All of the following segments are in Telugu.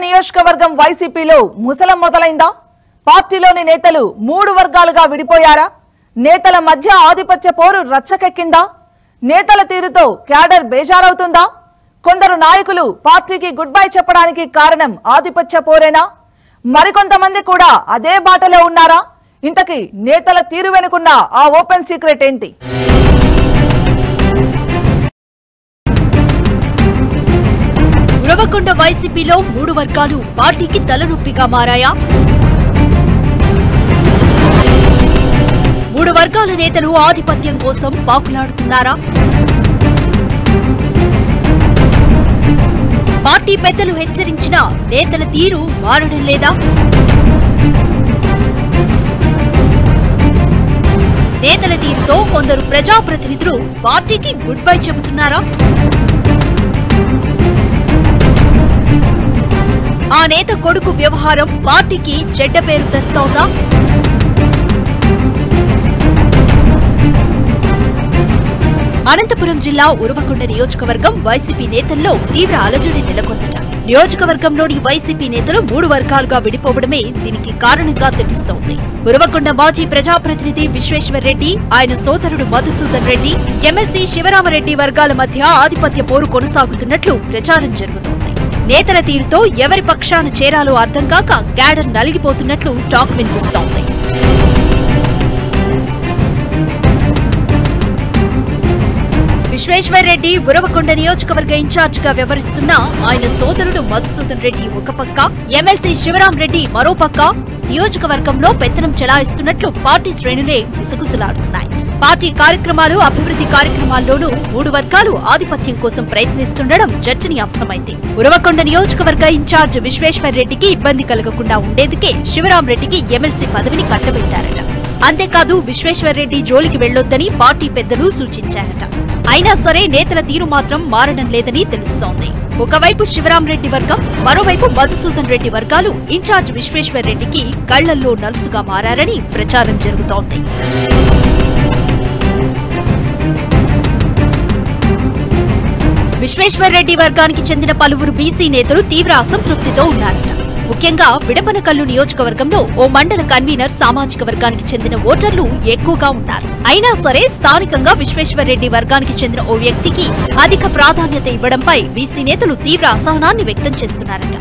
నియోజకవర్గం వైసీపీలో ముసలం మొదలైందా పార్టీలోని నేతలు మూడు వర్గాలుగా విడిపోయారా నేతల మధ్య ఆధిపత్య పోరు రచ్చకెక్కిందా నేతల తీరుతో క్యాడర్ బేజారవుతుందా కొందరు నాయకులు పార్టీకి గుడ్ బై చెప్పడానికి కారణం ఆధిపత్య పోరేనా మరికొంతమంది కూడా అదే బాటలో ఉన్నారా ఇంతకీ నేతల తీరు వెనుకున్న ఆ ఓపెన్ సీక్రెట్ ఏంటి ఉరవకొండ వైసీపీలో మూడు వర్గాలు పార్టీకి తలనొప్పిగా మారాయా మూడు వర్గాల నేతలు ఆధిపత్యం కోసం పాకులాడుతున్నారా పార్టీ పెద్దలు హెచ్చరించినా నేతల తీరు మారడం లేదా నేతల తీరుతో కొందరు ప్రజాప్రతినిధులు పార్టీకి గుడ్ బై చెబుతున్నారా ఆ నేత కొడుకు వ్యవహారం పార్టీకి చెడ్డ పేరు తెస్తోందా అనంతపురం జిల్లా ఉరవకొండ నియోజకవర్గం వైసీపీ నేతల్లో తీవ్ర అలజడి నెలకొందట నియోజకవర్గంలోని వైసీపీ నేతలు మూడు వర్గాలుగా విడిపోవడమే దీనికి కారణంగా తెలుస్తోంది ఉరవకొండ మాజీ ప్రజాప్రతినిధి విశ్వేశ్వర్ రెడ్డి ఆయన సోదరుడు మధుసూదన్ రెడ్డి ఎమ్మెల్సీ శివరామరెడ్డి వర్గాల మధ్య ఆధిపత్య పోరు కొనసాగుతున్నట్లు ప్రచారం జరుగుతోంది నేతల తీరుతో ఎవరి పక్షాన చేరాలో అర్థం కాక క్యాడర్ నలిగిపోతున్నట్లు టాక్ వినిపిస్తోంది విశ్వేశ్వర్ రెడ్డి ఉరవకొండ నియోజకవర్గ ఇన్ఛార్జ్ గా వ్యవహరిస్తున్న ఆయన సోదరుడు మధుసూదన్ రెడ్డి ఒక పక్క ఎమ్మెల్సీ శివరాం రెడ్డి మరో పక్క నియోజకవర్గంలో పెత్తనం చెలాయిస్తున్నట్లు పార్టీ శ్రేణులే గుసగుసలాడుతున్నాయి పార్టీ కార్యక్రమాలు అభివృద్ధి కార్యక్రమాల్లోనూ మూడు వర్గాలు ఆధిపత్యం కోసం ప్రయత్నిస్తుండడం చర్చనీయాంశమైంది ఉరవకొండ నియోజకవర్గ ఇన్ఛార్జ్ విశ్వేశ్వర్ రెడ్డికి ఇబ్బంది కలగకుండా ఉండేందుకే శివరాం రెడ్డికి ఎమ్మెల్సీ పదవిని కట్టబెట్టారట అంతేకాదు విశ్వేశ్వర్ రెడ్డి జోలికి వెళ్లొద్దని పార్టీ పెద్దలు సూచించారట అయినా సరే నేతల తీరు మాత్రం మారడం లేదని తెలుస్తోంది ఒకవైపు శివరాం రెడ్డి వర్గం మరోవైపు మధుసూదన్ రెడ్డి వర్గాలు ఇన్ఛార్జ్ విశ్వేశ్వర్ రెడ్డికి కళ్లల్లో నలుసుగా మారారని ప్రచారం జరుగుతోంది విశ్వేశ్వర్ రెడ్డి వర్గానికి చెందిన పలువురు బీసీ నేతలు తీవ్ర అసంతృప్తితో ఉన్నారట ముఖ్యంగా విడపనకల్లు నియోజకవర్గంలో ఓ మండల కన్వీనర్ సామాజిక వర్గానికి చెందిన ఓటర్లు ఎక్కువగా ఉన్నారు అయినా సరే స్థానికంగా విశ్వేశ్వర్ రెడ్డి వర్గానికి చెందిన ఓ వ్యక్తికి అధిక ప్రాధాన్యత ఇవ్వడంపై బీసీ నేతలు తీవ్ర అసహనాన్ని వ్యక్తం చేస్తున్నారట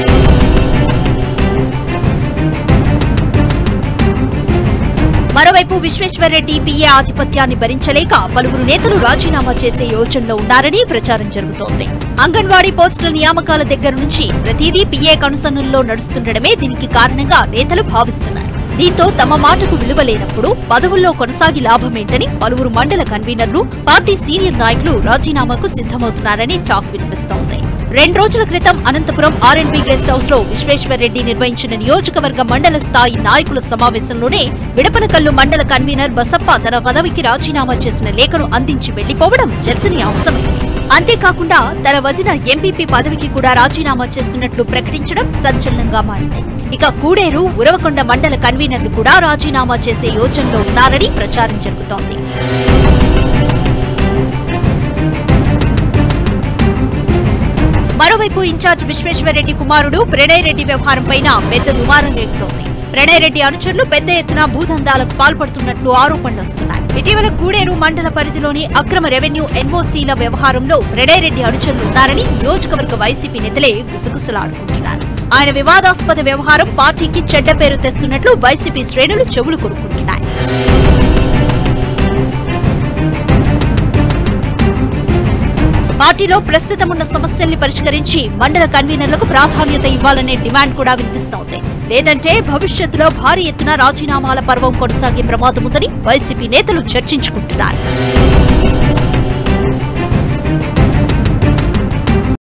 మరోవైపు విశ్వేశ్వరరెడ్డి పిఏ ఆధిపత్యాన్ని భరించలేక పలువురు నేతలు రాజీనామా చేసే యోచనలో ఉన్నారని ప్రచారం జరుగుతోంది అంగన్వాడీ పోస్టుల నియామకాల దగ్గర నుంచి ప్రతిదీ పిఏ కనుసన్నల్లో నడుస్తుండడమే దీనికి కారణంగా నేతలు భావిస్తున్నారు దీంతో తమ మాటకు విలువ లేనప్పుడు పదవుల్లో కొనసాగి లాభమేంటని పలువురు మండల కన్వీనర్లు పార్టీ సీనియర్ నాయకులు రాజీనామాకు సిద్ధమవుతున్నారని టాక్ వినిపిస్తోంది రెండు రోజుల క్రితం అనంతపురం ఆర్ఎండ్బి గెస్ట్ హౌస్ లో విశ్వేశ్వర్ రెడ్డి నిర్వహించిన నియోజకవర్గ మండల స్థాయి నాయకుల సమావేశంలోనే విడపనకల్లు మండల కన్వీనర్ బసప్ప తన పదవికి రాజీనామా చేసిన లేఖను అందించి వెళ్లిపోవడం చర్చనీయాంశమైంది అంతేకాకుండా తన వదిన ఎంపీపీ పదవికి కూడా రాజీనామా చేస్తున్నట్లు ప్రకటించడం సంచలనంగా మారింది ఇక కూడేరు ఉరవకొండ మండల కన్వీనర్లు కూడా రాజీనామా చేసే యోచనలో ఉన్నారని ప్రచారం జరుగుతోంది మరోవైపు ఇన్ఛార్జ్ విశ్వేశ్వరరెడ్డి కుమారుడు ప్రణయ్ రెడ్డి వ్యవహారం పైన పెద్ద దుమారం రేగుతోంది ప్రణయ్ రెడ్డి అనుచరులు పెద్ద ఎత్తున భూదందాలకు పాల్పడుతున్నట్లు ఆరోపణలు వస్తున్నాయి ఇటీవల గూడేరు మండల పరిధిలోని అక్రమ రెవెన్యూ ఎన్ఓసీల వ్యవహారంలో ప్రణయ్ రెడ్డి అనుచరులు ఉన్నారని నియోజకవర్గ వైసీపీ నేతలే గుసగుసలాడుకుంటున్నారు ఆయన వివాదాస్పద వ్యవహారం పార్టీకి చెడ్డ పేరు తెస్తున్నట్లు వైసీపీ శ్రేణులు చెవులు కొరుకుంటున్నాయి పార్టీలో ప్రస్తుతం ఉన్న సమస్యల్ని పరిష్కరించి మండల కన్వీనర్లకు ప్రాధాన్యత ఇవ్వాలనే డిమాండ్ కూడా వినిపిస్తోంది లేదంటే భవిష్యత్తులో భారీ ఎత్తున రాజీనామాల పర్వం కొనసాగే ప్రమాదం ఉందని వైసీపీ నేతలు చర్చించుకుంటున్నారు